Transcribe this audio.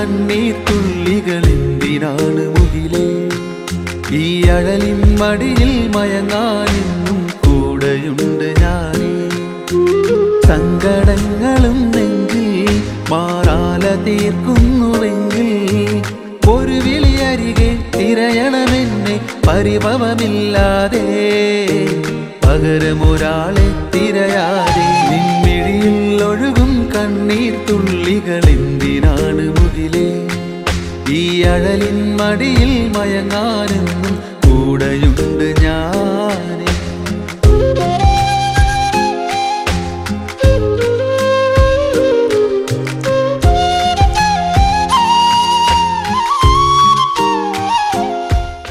കണ്ണീർ തുള്ളികൾ എന്തിനാണ് മുകിലേ ഈ അഴലിൻ മടിയിൽ മയങ്ങാനെന്നും കൂടെയുണ്ട് ഞാനേ സങ്കടങ്ങളും നെഞ്ചിൽ മാറാല തീർക്കുന്നുവെങ്കിൽ ഒരു വിളിയരികെ തിരയണമെന്നെ പരിഭവമില്ലാതെ പകരമൊരാളെ തിരയാതെ നിൻമിഴിയിൽ ഒഴുകും കണ്ണീർ തുള്ളികൾ എന്തിനാണ് മുകിലേ ഈ അഴലിൻ മടിയിൽ മയങ്ങാനെന്നും കൂടെയുണ്ട്